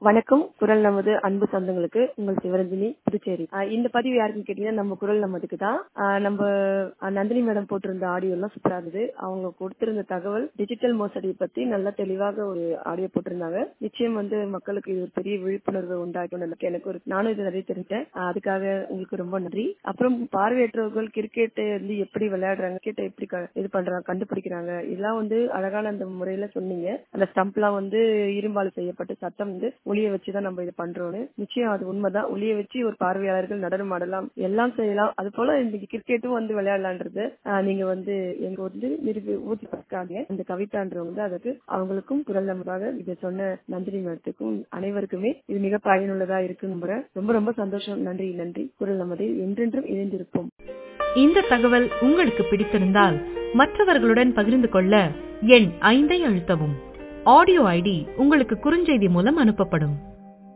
வணக்கம் குரல் நமது அன்பு சொந்தங்களுக்கு உங்கள் சிவரஞ்சனி புதுச்சேரி ஆஹ் இந்த பதிவு யாருக்குன்னு கேட்டீங்கன்னா நம்ம குரல் நமதுக்கு தான் ஆஹ் நம்ம ஆஹ் நந்தினி மேடம் போட்டிருந்த ஆடியோ எல்லாம் சூப்பரா இருந்தது அவங்க கொடுத்திருந்த தகவல் டிஜிட்டல் மோசடி பத்தி நல்லா தெளிவாக ஒரு ஆடியோ போட்டிருந்தாங்க நிச்சயம் வந்து மக்களுக்கு இது ஒரு பெரிய விழிப்புணர்வு உண்டாக்கும் எனக்கு எனக்கு ஒரு நானும் இது நிறைய தெரிஞ்சேன் ஆஹ் அதுக்காக உங்களுக்கு ரொம்ப நன்றி அப்புறம் பார்வையற்றவர்கள் கிரிக்கெட் வந்து எப்படி விளையாடுறாங்க கிரிக்கெட்டை எப்படி க- இது பண்றாங்க கண்டுபிடிக்கிறாங்க இதெல்லாம் வந்து அழகான அந்த முறையில சொன்னீங்க அந்த ஸ்டம்ப்லாம் வந்து இரும்பால் செய்யப்பட்டு சட்டம் வந்து ஒளிய வச்சுதான் நம்ம இது பண்றோம்னு நிச்சயம் அது உண்மைதான் ஒளிய வச்சு ஒரு பார்வையாளர்கள் நடனம் ஆடலாம் எல்லாம் செய்யலாம் அது போல இந்த கிரிக்கெட்டும் வந்து விளையாடலான்றது ஆஹ் நீங்க வந்து எங்க வந்து நிரூபி ஊற்றி பார்க்காங்க அந்த கவிதான்றவங்க வந்து அதுக்கு அவங்களுக்கும் குரல் நமக்காக இதை சொன்ன நந்தினி மேடத்துக்கும் அனைவருக்குமே இது மிக பயனுள்ளதா இருக்கு நம்புறேன் ரொம்ப ரொம்ப சந்தோஷம் நன்றி நன்றி குரல் நமதை என்றென்றும் இணைந்திருப்போம் இந்த தகவல் உங்களுக்கு பிடித்திருந்தால் மற்றவர்களுடன் பகிர்ந்து கொள்ள எண் ஐந்தை அழுத்தவும் ஆடியோ ஐடி உங்களுக்கு குறுஞ்செய்தி மூலம் அனுப்பப்படும்